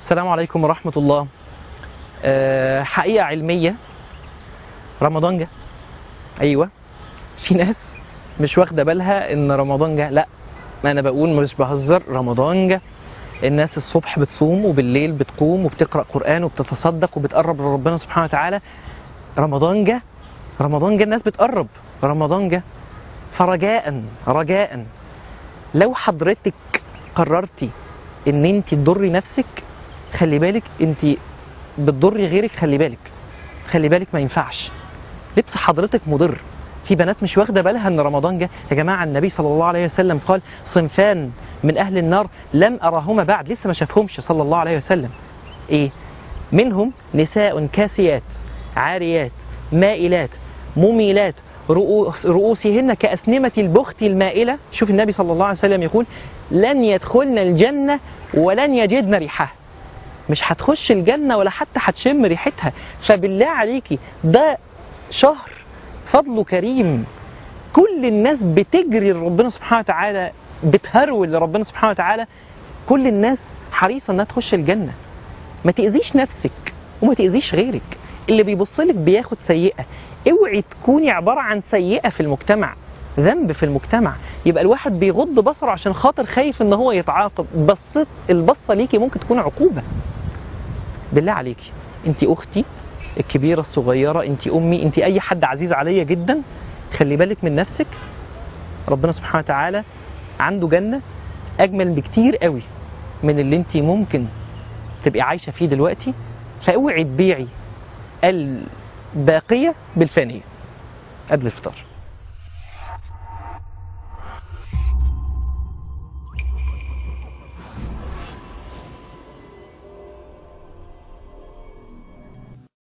السلام عليكم ورحمة الله أه حقيقة علمية رمضان جه أيوة في ناس مش واخدة بالها إن رمضان جه لا ما أنا بقول مش بهزر رمضان جه الناس الصبح بتصوم وبالليل بتقوم وبتقرأ قرآن وبتتصدق وبتقرب لربنا سبحانه وتعالى رمضان جه رمضان جه الناس بتقرب رمضان جه فرجاء رجاء لو حضرتك قررتي ان انت تضري نفسك خلي بالك انت بتضري غيرك خلي بالك خلي بالك ما ينفعش لبس حضرتك مضر في بنات مش واخده بالها ان رمضان جه يا جماعه النبي صلى الله عليه وسلم قال صنفان من اهل النار لم اراهما بعد لسه ما شافهمش صلى الله عليه وسلم ايه منهم نساء كاسيات عاريات مائلات مميلات رؤوس رؤوسهن كأسنمة البخت المائلة شوف النبي صلى الله عليه وسلم يقول لن يدخلن الجنة ولن يجدن ريحها مش هتخش الجنة ولا حتى هتشم ريحتها فبالله عليكي ده شهر فضله كريم كل الناس بتجري لربنا سبحانه وتعالى بتهرول لربنا سبحانه وتعالى كل الناس حريصة انها تخش الجنة ما تأذيش نفسك وما تأذيش غيرك اللي بيبص لك بياخد سيئة اوعي تكوني عبارة عن سيئة في المجتمع ذنب في المجتمع يبقى الواحد بيغض بصره عشان خاطر خايف ان هو يتعاقب بصت البصة ليكي ممكن تكون عقوبة بالله عليكي انت اختي الكبيرة الصغيرة انت امي انت اي حد عزيز عليا جدا خلي بالك من نفسك ربنا سبحانه وتعالى عنده جنة اجمل بكتير قوي من اللي انت ممكن تبقي عايشة فيه دلوقتي فاوعي تبيعي الباقية بالفانية قبل الفطار